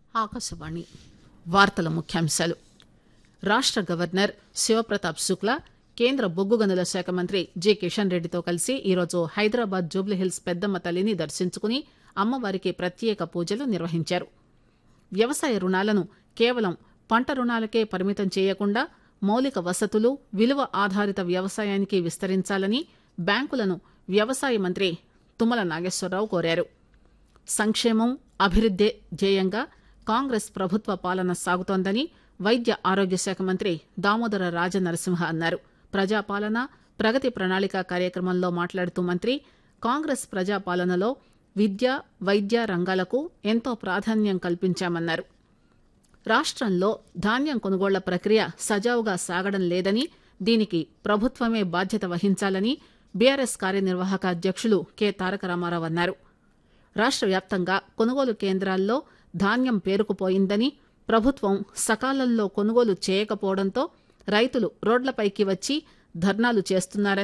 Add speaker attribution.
Speaker 1: ఆకాశవాణి వార్తల ముఖ్యాంశాలు రాష్ట గవర్నర్ శివప్రతాప్ శుక్లా కేంద్ర బొగ్గు గనుల శాఖ మంత్రి జి కిషన్ రెడ్డితో కలిసి ఈరోజు హైదరాబాద్ జూబ్లీహిల్స్ పెద్దమ్మ తల్లిని దర్శించుకుని అమ్మవారికి ప్రత్యేక పూజలు నిర్వహించారు వ్యవసాయ రుణాలను కేవలం పంట రుణాలకే పరిమితం చేయకుండా మౌలిక వసతులు విలువ ఆధారిత వ్యవసాయానికి విస్తరించాలని బ్యాంకులను వ్యవసాయ మంత్రి తుమ్మల నాగేశ్వరరావు కోరారు సంక్షేమం అభివృద్దే ధ్యేయంగా కాంగ్రెస్ ప్రభుత్వ పాలన సాగుతోందని వైద్య ఆరోగ్య శాఖ మంత్రి దామోదర రాజనరసింహ అన్నారు ప్రజాపాలన ప్రగతి ప్రణాళిక కార్యక్రమంలో మాట్లాడుతూ మంత్రి కాంగ్రెస్ ప్రజాపాలనలో విద్య వైద్య రంగాలకు ఎంతో ప్రాధాన్యం కల్పించామన్నారు రాష్టంలో ధాన్యం కొనుగోళ్ల ప్రక్రియ సజావుగా సాగడం లేదని దీనికి ప్రభుత్వమే బాధ్యత వహించాలని బీఆర్ఎస్ కార్యనిర్వాహక అధ్యక్షులు కె తారక రామారావు అన్నారు రాష్ట వ్యాప్తంగా కొనుగోలు కేంద్రాల్లో ధాన్యం పేరుకుపోయిందని ప్రభుత్వం సకాలంలో కొనుగోలు చేయకపోవడంతో రైతులు రోడ్లపైకి వచ్చి ధర్నాలు చేస్తున్నారని